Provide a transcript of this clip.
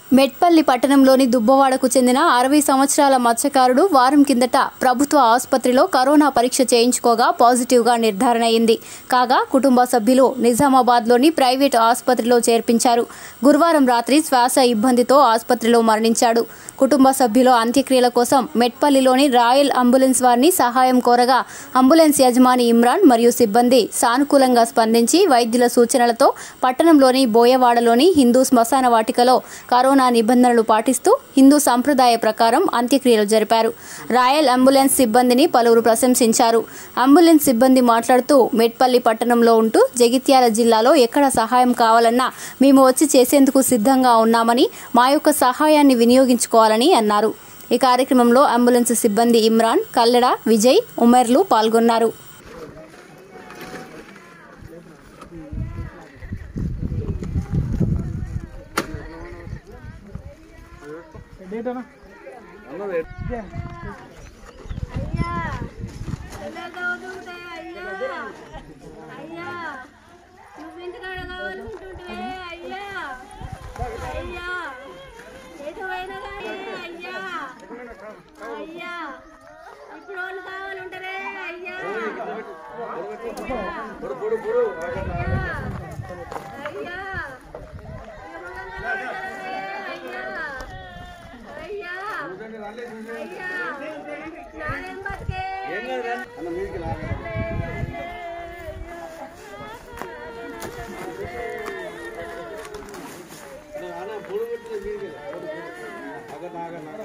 మెట్పల్లి పట్టణంలోని దుబ్బవాడకు చెందిన అరవై సంవత్సరాల మత్స్యకారుడు వారం కిందట ప్రభుత్వ ఆసుపత్రిలో కరోనా పరీక్ష చేయించుకోగా పాజిటివ్గా నిర్ధారణ అయింది కాగా కుటుంబ సభ్యులు నిజామాబాద్లోని ప్రైవేటు ఆసుపత్రిలో చేర్పించారు గురువారం రాత్రి శ్వాస ఇబ్బందితో ఆసుపత్రిలో మరణించాడు కుటుంబ సభ్యుల అంత్యక్రియల కోసం మెట్పల్లిలోని రాయల్ అంబులెన్స్ వారిని సహాయం కోరగా అంబులెన్స్ యజమాని ఇమ్రాన్ మరియు సిబ్బంది సానుకూలంగా స్పందించి వైద్యుల సూచనలతో పట్టణంలోని బోయవాడలోని హిందూ శ్మశాన వాటికలో కరోనా నిబంధనలు పాటిస్తూ హిందూ సంప్రదాయ ప్రకారం అంత్యక్రియలు జరిపారు రాయల్ అంబులెన్స్ సిబ్బందిని పలువురు ప్రశంసించారు అంబులెన్స్ సిబ్బంది మాట్లాడుతూ మెట్పల్లి పట్టణంలో ఉంటూ జగిత్యాల జిల్లాలో ఎక్కడ సహాయం కావాలన్నా మేము వచ్చి చేసేందుకు సిద్ధంగా ఉన్నామని మా యొక్క సహాయాన్ని వినియోగించుకోవాలని అన్నారు ఈ కార్యక్రమంలో అంబులెన్స్ సిబ్బంది ఇమ్రాన్ కల్లెడ విజయ్ ఉమర్లు పాల్గొన్నారు అయ్యా పిల్లలతో వదులుతాయి అయ్యా అయ్యా నువ్వు ఇంటికాడ కావాలనుకుంటుంటే అయ్యా అయ్యా ఎటు పోయినా కానీ అయ్యా అయ్యా ఇప్పుడు వాళ్ళు కావాలంటారే అయ్యా అయ్యా అయ్యా అయ్యా అయ్యా అయ్యా నానేం బతికే అక్కడ